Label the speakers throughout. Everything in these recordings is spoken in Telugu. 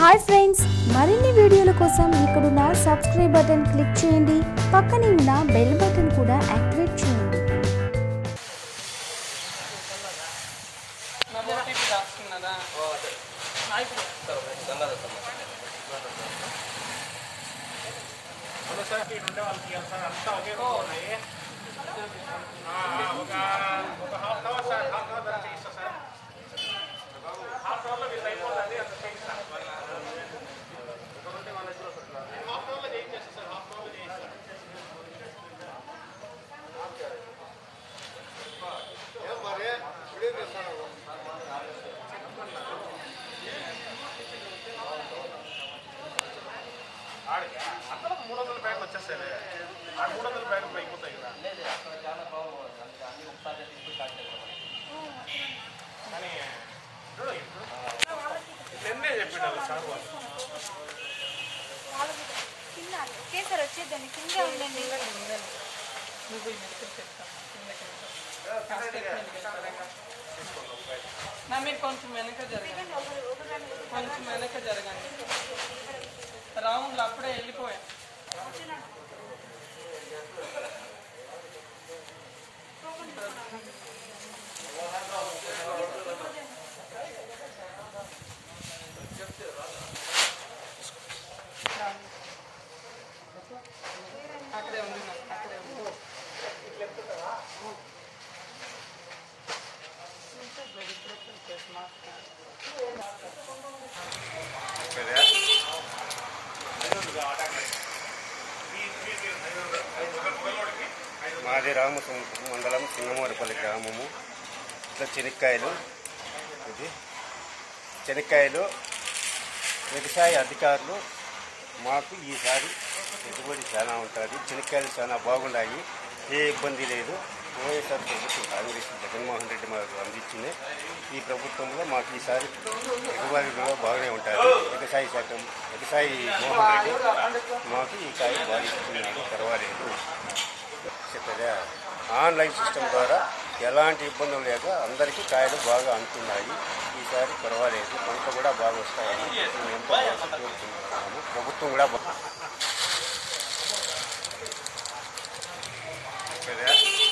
Speaker 1: హాయ్ ఫ్రెండ్స్ మరిన్ని వీడియోల కోసం ఇక్కడున్న సబ్స్క్రైబ్ బటన్ క్లిక్ చేయండి పక్కనే ఉన్న బెల్ బటన్ కూడా యాక్టివేట్ చేయండి
Speaker 2: నా ఓటీపీ రాసుకున్నదా
Speaker 3: అక్కడ మూడు వందల బ్యాగులు వచ్చేస్తాయి ఆ మూడు వందల బ్యాగులు అయిపోతాయి కదా కానీ చూడు ఇప్పుడు నిన్నే చెప్పినారు సార్ వాళ్ళు
Speaker 4: ఒకేసారి వచ్చేద్దండి కింద ఉండండి
Speaker 2: నువ్వు ఈ మెడికల్ చెప్తాను నా మీరు కొంచెం వెనక జరగండి కొంచెం వెనక జరగండి రౌండ్లు అప్పుడే వెళ్ళిపోయా అక్కడే ఉంది నా, అక్కడే ఉంది
Speaker 5: మాది రామసముద్రం మండలం సింగమూరిపల్లి గ్రామము ఇట్లా చెనిక్కాయలు ఇది చెనిక్కాయలు వ్యవసాయ అధికారులు మాకు ఈసారి పెట్టుబడి చాలా ఉంటుంది చెనిక్కాయలు చాలా బాగున్నాయి ఏ ఇబ్బంది లేదు వైఎస్ఆర్ ప్రభుత్వం కాంగ్రెస్ జగన్మోహన్ రెడ్డి మాకు అందించింది ఈ ప్రభుత్వంలో మాకు ఈసారి ఎగుబడి కూడా బాగానే ఉంటుంది వ్యవసాయ శాఖ వ్యవసాయ మోహన్ రెడ్డి మాకు ఈ కాయ బాగా ఇస్తున్నాడు పర్వాలేదు చెప్పదా ఆన్లైన్ సిస్టమ్ ద్వారా ఎలాంటి ఇబ్బందులు లేక అందరికీ కాయలు బాగా అందుతున్నాయి ఈసారి పర్వాలేదు పంట కూడా బాగా వస్తాయని మేము ఎంతో బాగా కోరుకుంటున్నాము ప్రభుత్వం కూడా బా- చెప్పదా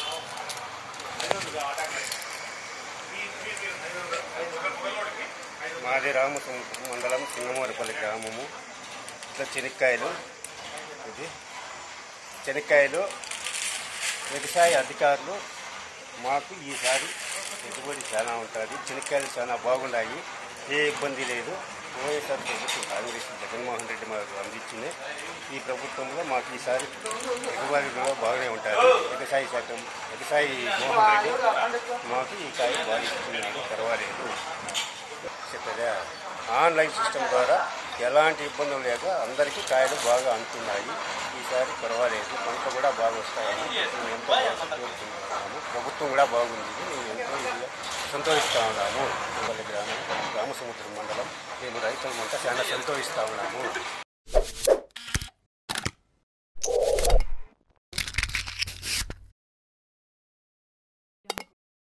Speaker 5: మాది రామసముద్రం మండలం సింగమూరిపల్లి గ్రామము ఇట్లా చెనిక్కాయలు ఇది చెనిక్కాయలు వ్యవసాయ అధికారులు మాకు ఈసారి పెట్టుబడి చాలా ఉంటుంది చెనిక్కాయలు చాలా బాగున్నాయి ఏ ఇబ్బంది లేదు వైఎస్ఆర్ ప్రభుత్వం కాంగ్రెస్ జగన్మోహన్ రెడ్డి మాకు అందించింది ఈ ప్రభుత్వంలో మాకు ఈసారి ఎగుబడి కూడా బాగానే ఉంటుంది వ్యవసాయ శాఖ వ్యవసాయ మోహన్ రెడ్డి మాకు ఈ కాయ బాగా ఇస్తున్నాడు పర్వాలేదు చెప్పదా ఆన్లైన్ సిస్టమ్ ద్వారా ఎలాంటి ఇబ్బందులు లేక అందరికీ కాయలు బాగా అందుతున్నాయి ఈసారి పర్వాలేదు పంట కూడా బాగా వస్తాయని మేము ఎంతో బాగా కోరుకుంటున్నాము ప్రభుత్వం కూడా బాగుంది మేము ఎంతో ఇదిగా సంతోషిస్తూ ఉన్నాము వాళ్ళ గ్రామం రామసముద్రం మండలం మేము రైతులమంతా చాలా సంతోషిస్తూ ఉన్నాము